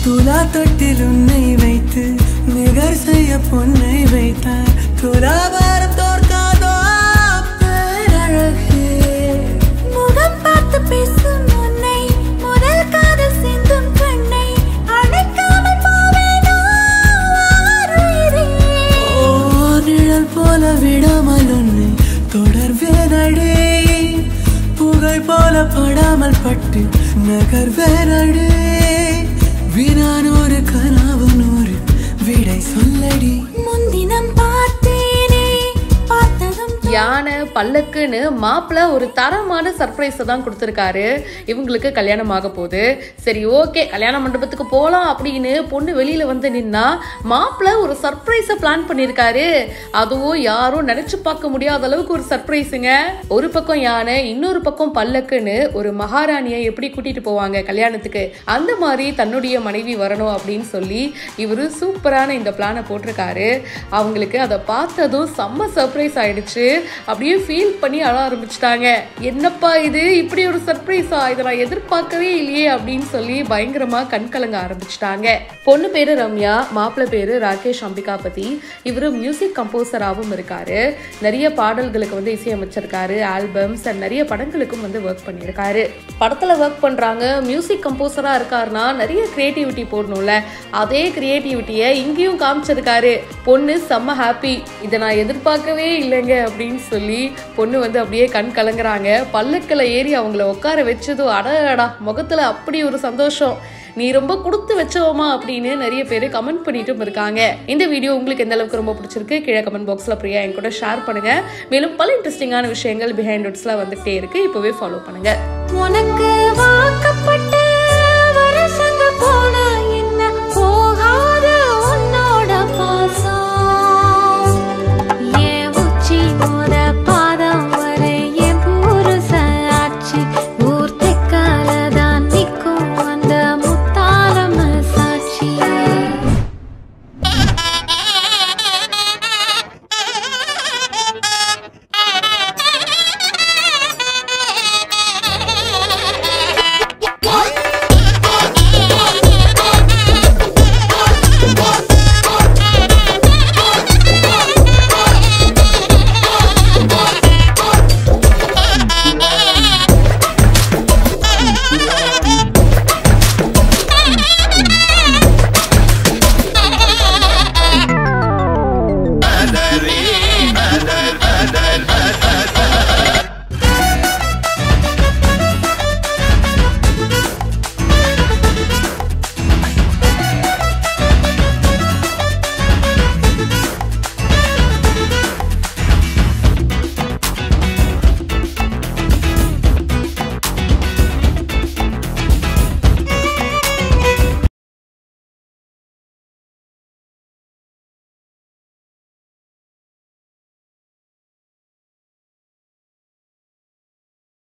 துலா தொட்டில் உன்னை வைத்து நிகர் செய்ய பொன்னை வைத்தார் துலாபாரம் தோற்காதோ பேரழகே முகம் பார்த்து பேசும் உன்னை முதல் காதல் சிந்தும் கண்ணை அணைக்காமல் போவேனோ ஆருயிரே. ஓ நிழல் போல விடாமல் உன்னை தொடர்வேனடே புகழ் போல படாமல் பட்டு நகர்வேனடே வினானூறு கனவு நூறு விடை சொல்லடி முன்தினம் பார்த்தேனே பார்த்ததும் யானை பல்லக்குன்னு மாப்பிள்ள ஒரு தரமான சர்ப்ரைஸை தான் கொடுத்துருக்காரு இவங்களுக்கு கல்யாணம் ஆக போகுது சரி ஓகே கல்யாண மண்டபத்துக்கு போகலாம் அப்படின்னு பொண்ணு வெளியில வந்து நின்னா மாப்பிள்ள ஒரு சர்ப்ரைஸை பிளான் பண்ணியிருக்காரு அதுவும் யாரும் நினைச்சு பார்க்க முடியாத அளவுக்கு ஒரு சர்ப்ரைஸுங்க ஒரு பக்கம் யானை இன்னொரு பக்கம் பல்லக்குன்னு ஒரு மகாராணியை எப்படி கூட்டிட்டு போவாங்க கல்யாணத்துக்கு அந்த மாதிரி தன்னுடைய மனைவி வரணும் அப்படின்னு சொல்லி இவரு சூப்பரான இந்த பிளானை போட்டிருக்காரு அவங்களுக்கு அதை பார்த்ததும் செம்ம சர்ப்ரைஸ் ஆயிடுச்சு அப்படியே ஃபீல் பண்ணி அழ ஆரம்பிச்சிட்டாங்க என்னப்பா இது இப்படி ஒரு சர்ப்ரைஸா இதை நான் எதிர்பார்க்கவே இல்லையே அப்படின்னு சொல்லி பயங்கரமா கண் கலங்க ஆரம்பிச்சிட்டாங்க பொண்ணு பேரு ரம்யா மாப்பிள்ளை பேரு ராகேஷ் அம்பிகாபதி இவரு மியூசிக் கம்போசராகவும் இருக்காரு நிறைய பாடல்களுக்கு வந்து இசையமைச்சிருக்காரு ஆல்பம்ஸ் அண்ட் நிறைய படங்களுக்கும் வந்து ஒர்க் பண்ணியிருக்காரு படத்துல ஒர்க் பண்றாங்க மியூசிக் கம்போசரா இருக்காருன்னா நிறைய கிரியேட்டிவிட்டி போடணும்ல அதே கிரியேட்டிவிட்டியை இங்கேயும் காமிச்சிருக்காரு பொண்ணு செம்ம ஹாப்பி இதை நான் எதிர்பார்க்கவே இல்லைங்க அப்படின்னு சொல்லி பொண்ணு வந்து அப்படியே கண் கலங்குறாங்க பல்லக்கில் ஏறி அவங்கள உட்கார வச்சதும் அடடா முகத்துல அப்படி ஒரு சந்தோஷம் நீ ரொம்ப கொடுத்து வச்சோமா அப்படின்னு நிறைய பேர் கமெண்ட் பண்ணிட்டும் இருக்காங்க இந்த வீடியோ உங்களுக்கு எந்த அளவுக்கு ரொம்ப பிடிச்சிருக்கு கீழே கமெண்ட் பாக்ஸில் பிரியா என் கூட ஷேர் பண்ணுங்க மேலும் பல இன்ட்ரெஸ்டிங்கான விஷயங்கள் பிஹைண்ட் நோட்ஸ்லாம் வந்துகிட்டே இருக்கு இப்போவே ஃபாலோ பண்ணுங்க உனக்கு வாக்கப்பட்ட வருஷங்க போன